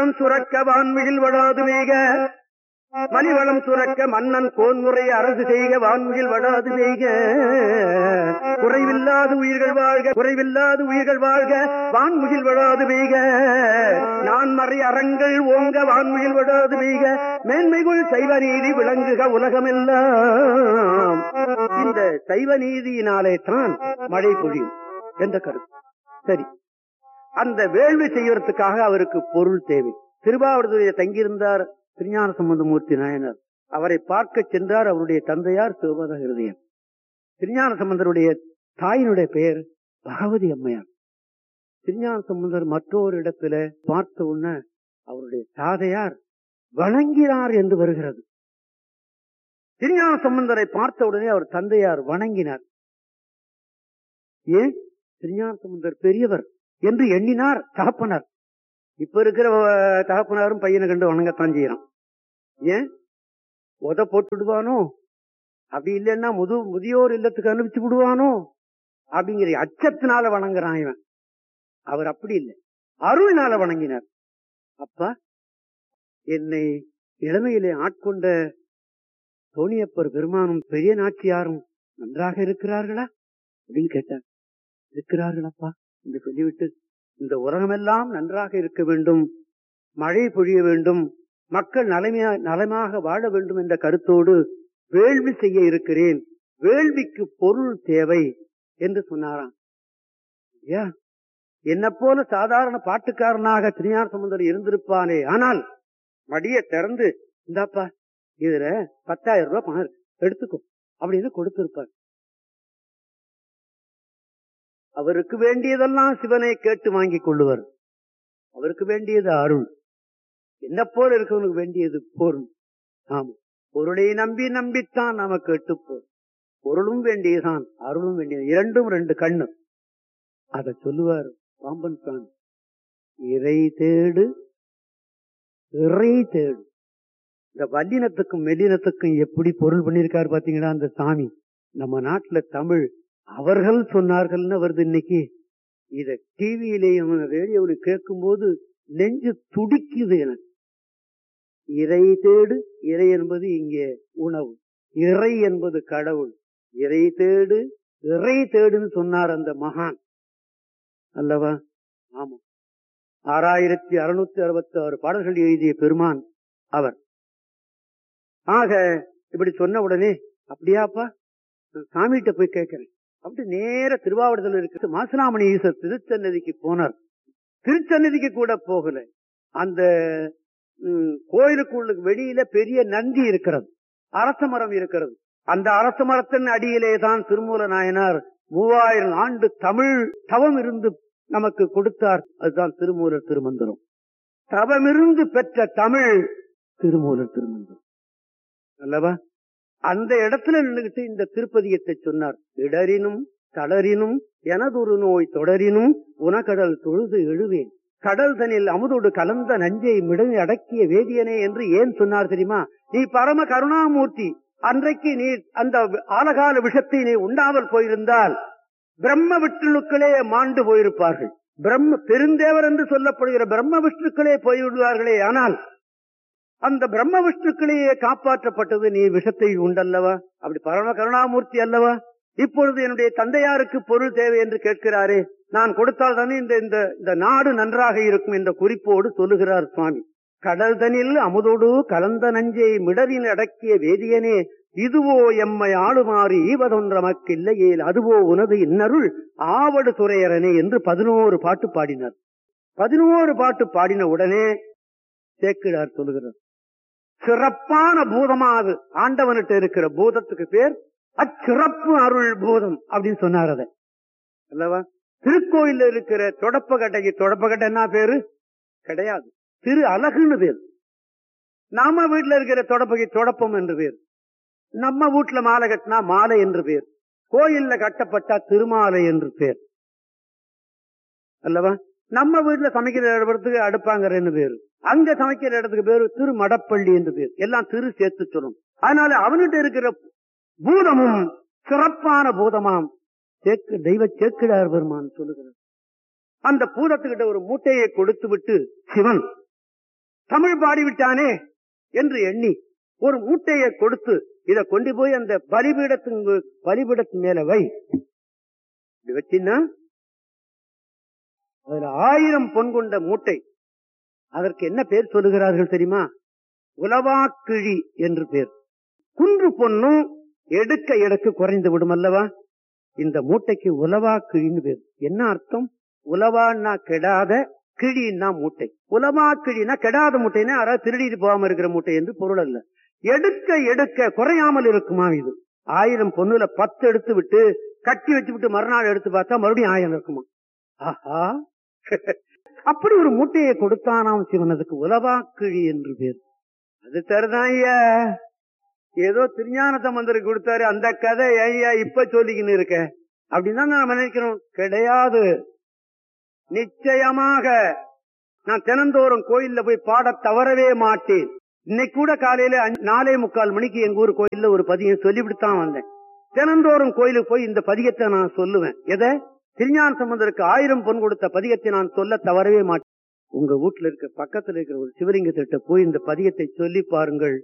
மணிவளம் சுரக்க வான்மிழில் வடாது வேக மணிவளம் சுரக்க மன்னன் கோன்முறை அரசு செய்க வான்மிழில் வடாது வேக குறைவில்லாத உயிர்கள் வாழ்க குறைவில்லாத உயிர்கள் வாழ்க வான்முகில் வடாது வேக நான் மறை அறங்கள் ஓங்க வான்முகில் வடாது வேக மேன்மைகள் சைவ நீதி விளங்குக உலகமெல்லாம் இந்த சைவ நீதியினாலே தான் மழை பொழியும் என்ற கருத்து சரி அந்த வேள்வி செய்வதற்காக அவருக்கு பொருள் தேவை திருவாவூரத்தில் தங்கியிருந்தார் திருஞான சம்பந்தமூர்த்தி நாயனர் அவரை பார்க்க சென்றார் அவருடைய தந்தையார் சிவபத ஹிருதயன் திருஞான சம்பந்தருடைய தாயினுடைய பெயர் பகவதி அம்மையார் திருஞான சம்பந்தர் மற்றொரு இடத்துல பார்த்த உடனே அவருடைய தாதையார் வணங்கினார் என்று வருகிறது திருஞான சம்பந்தரை பார்த்த உடனே அவர் தந்தையார் வணங்கினார் ஏன் திருஞான சம்பந்தர் பெரியவர் என்று எண்ணினார் தகப்பனார் இப்ப இருக்கிற அஹ், தகப்பனாரும் பையனை கண்டு வணங்கத்தான் செய்யறான் ஏன் உத போட்டுடுவானோ அப்படி இல்லைன்னா முது முதியோர் இல்லத்துக்கு அனுப்பிச்சு விடுவானோ அப்படிங்கிற அச்சத்தினால வணங்குறான் இவன் அவர் அப்படி இல்லை அருள்னால வணங்கினார் அப்பா என்னை இளமையிலே ஆட்கொண்ட தோணியப்பர் பெருமானும் பெரிய நாச்சியாரும் நன்றாக இருக்கிறார்களா அப்படின்னு கேட்டார் இருக்கிறார்களப்பா என்று சொல்லிவிட்டு இந்த உலகமெல்லாம் நன்றாக இருக்க வேண்டும் மழை பொழிய வேண்டும் மக்கள் நலமையா நலமாக வாழ வேண்டும் என்ற கருத்தோடு வேள்வி செய்ய இருக்கிறேன் வேள்விக்கு பொருள் தேவை என்று சொன்னாராம் ஐயா என்ன போல சாதாரண பாட்டுக்காரனாக திருஞான சம்பந்தர் இருந்திருப்பானே ஆனால் மடிய திறந்து இந்தாப்பா இதுல பத்தாயிரம் ரூபாய் பணம் இருக்கு. எடுத்துக்கோ அப்படின்னு கொடுத்திருப்பார் அவருக்கு வேண்டியதெல்லாம் சிவனை கேட்டு வாங்கிக் கொள்ளுவர் அவருக்கு வேண்டியது அருள் என்ன போல இருக்கவனுக்கு வேண்டியது பொருள் ஆமா பொருளை நம்பி நம்பித்தான் நாம கேட்டுப்போம் பொருளும் வேண்டியதுதான் அருளும் வேண்டியது இரண்டும் ரெண்டு கண்ணு அத சொல்லுவார் பாம்பன் சாமி இறை தேடு இறை தேடு இந்த வல்லினத்துக்கும் மெல்லினத்துக்கும் எப்படி பொருள் பண்ணிருக்காரு பாத்தீங்களா அந்த சாமி நம்ம நாட்டுல தமிழ் அவர்கள் சொன்னார்கள்னு வருது இன்னைக்கு இத டிவியிலையும் ரேடியோவில் கேட்கும் போது நெஞ்சு துடிக்குது எனக்கு இறை தேடு இறை என்பது இங்கே உணவு இறை என்பது கடவுள் இறை தேடு இறை தேடுன்னு சொன்னார் அந்த மகான் அல்லவா ஆமா ஆறாயிரத்தி அறுநூத்தி அறுபத்தி ஆறு பாடல்கள் எழுதிய பெருமான் அவர் ஆக இப்படி சொன்ன உடனே அப்படியாப்பா நான் சாமிகிட்ட போய் கேட்கிறேன் அப்படி நேர திருவாவூரத்தில் இருக்கிற மாசிலாமணி ஈஸ்வர் திருச்சன்னதிக்கு போனார் திருச்சன்னதிக்கு கூட போகல அந்த ம், கோயிலுக்குள்ள வெளியில பெரிய நந்தி இருக்கிறது அரச மரம் இருக்கிறது அந்த அரச மரத்தின் அடியிலே தான் திருமூல நாயனார் மூவாயிரம் ஆண்டு தமிழ் தவம் இருந்து நமக்கு கொடுத்தார் அதுதான் திருமூலர் திருமந்திரம் தவமிருந்து பெற்ற தமிழ் திருமூலர் திருமந்திரம் அல்லவா அந்த இடத்துல நின்றுகிட்டு இந்த திருப்பதியத்தை சொன்னார் இடரினும் தளரினும் எனதொரு நோய் தொடரினும் உனக்கடல் தொழுது எழுவேன் கடல் தனில் அமுதோடு கலந்த நஞ்சை மிடங்கி அடக்கிய வேதியனே என்று ஏன் சொன்னார் தெரியுமா நீ பரம கருணாமூர்த்தி அன்றைக்கு நீ அந்த ஆலகால விஷத்தை நீ உண்டாமல் போயிருந்தால் பிரம்ம விஷ்ணுக்களே மாண்டு போயிருப்பார்கள் பிரம்ம பெருந்தேவர் என்று சொல்லப்படுகிற பிரம்ம விஷ்ணுக்களே போய்விடுவார்களே ஆனால் அந்த பிரம்ம விஷ்ணுக்களையே காப்பாற்றப்பட்டது நீ விஷத்தை உண்டல்லவா அப்படி பரம கருணாமூர்த்தி அல்லவா இப்பொழுது என்னுடைய தந்தையாருக்கு பொருள் தேவை என்று கேட்கிறாரே நான் கொடுத்தால் தானே இந்த இந்த இந்த நாடு நன்றாக இருக்கும் என்ற குறிப்போடு சொல்லுகிறார் சுவாமி கடல் தனில் அமுதோடு கலந்த நஞ்சை மிடரில் அடக்கிய வேதியனே இதுவோ எம்மை ஆளுமாறு ஈவதொன்றமக்கு இல்லையேல் அதுவோ உனது இன்னருள் ஆவடு துறையரனே என்று பதினோரு பாட்டு பாடினார் பதினோரு பாட்டு பாடின உடனே சேக்கிழார் சொல்லுகிறார் சிறப்பான பூதமா அது ஆண்டவன்கிட்ட இருக்கிற பூதத்துக்கு பேர் அச்சிறப்பு அருள் பூதம் அப்படின்னு சொன்னார் அதை அல்லவா திருக்கோயில்ல இருக்கிற தொடப்பகட்டைக்கு தொடப்பகட்டை என்ன பேரு கிடையாது திரு அழகுன்னு பேர் நாம வீட்டுல இருக்கிற தொடப்பகை தொடப்பம் என்று பேர் நம்ம வீட்டுல மாலை கட்டினா மாலை என்று பேர் கோயில்ல கட்டப்பட்டா திருமாலை என்று பேர் அல்லவா நம்ம வீட்டுல சமைக்கிற இடத்துக்கு அடுப்பாங்கறன்னு பேரு அங்க சமைக்கிற இடத்துக்கு பேரு திரு மடப்பள்ளி என்று பேர் எல்லாம் திரு சேர்த்து சொல்லும் அதனால அவன்கிட்ட இருக்கிற பூதமும் சிறப்பான பூதமாம் சேக்கு தெய்வ சேக்கிடார் பெருமான் சொல்லுகிறார் அந்த பூதத்துக்கிட்ட ஒரு மூட்டையை கொடுத்து விட்டு சிவன் தமிழ் பாடிவிட்டானே என்று எண்ணி ஒரு மூட்டையை கொடுத்து இத கொண்டு போய் அந்த பலிபீடத்து பலிபீடத்து மேல வை இப்படி வச்சின்னா அதுல ஆயிரம் பொன் கொண்ட மூட்டை அதற்கு என்ன பேர் சொல்லுகிறார்கள் தெரியுமா உலவாக்கிழி என்று பேர் குன்று பொண்ணும் எடுக்க எடுக்க குறைந்து விடும் அல்லவா இந்த மூட்டைக்கு உலவா கிழின்னு பேர் என்ன அர்த்தம் உலவான்னா கெடாத கிழின்னா மூட்டை உலவா கிழினா கெடாத மூட்டைன்னா யாராவது திருடிட்டு போகாம இருக்கிற மூட்டை என்று பொருள் அல்ல எடுக்க எடுக்க குறையாமல் இருக்குமா இது ஆயிரம் பொண்ணுல பத்து எடுத்து விட்டு கட்டி வச்சு விட்டு மறுநாள் எடுத்து பார்த்தா மறுபடியும் ஆயிரம் இருக்குமா ஆஹா அப்படி ஒரு மூட்டையை கொடுத்தானாம் சிவனதுக்கு உலவா கிழி என்று பேர் அது தருதான் ஐயா ஏதோ திருஞான சம்பந்தருக்கு கொடுத்தாரு அந்த கதை ஐயா இப்ப சொல்லிக்கின்னு இருக்க அப்படின்னு தான் நாம நினைக்கிறோம் கிடையாது நிச்சயமாக நான் தினந்தோறும் கோயில்ல போய் பாட தவறவே மாட்டேன் இன்னைக்கு கூட காலையில அஞ்சு- நாலே முக்கால் மணிக்கு எங்க ஊர் கோயில்ல ஒரு பதியம் சொல்லிவிட்டுத்தான் வந்தேன் தினந்தோறும் கோயிலுக்கு போய் இந்த பதிகத்தை நான் சொல்லுவேன் எதை திருஞான சம்பந்தருக்கு ஆயிரம் பொன் கொடுத்த பதிகத்தை நான் சொல்ல தவறவே மாட்டேன் உங்க வீட்டுல இருக்க பக்கத்துல இருக்கிற ஒரு சிவலிங்கத்திட்ட போய் இந்த பதியத்தை சொல்லி பாருங்கள்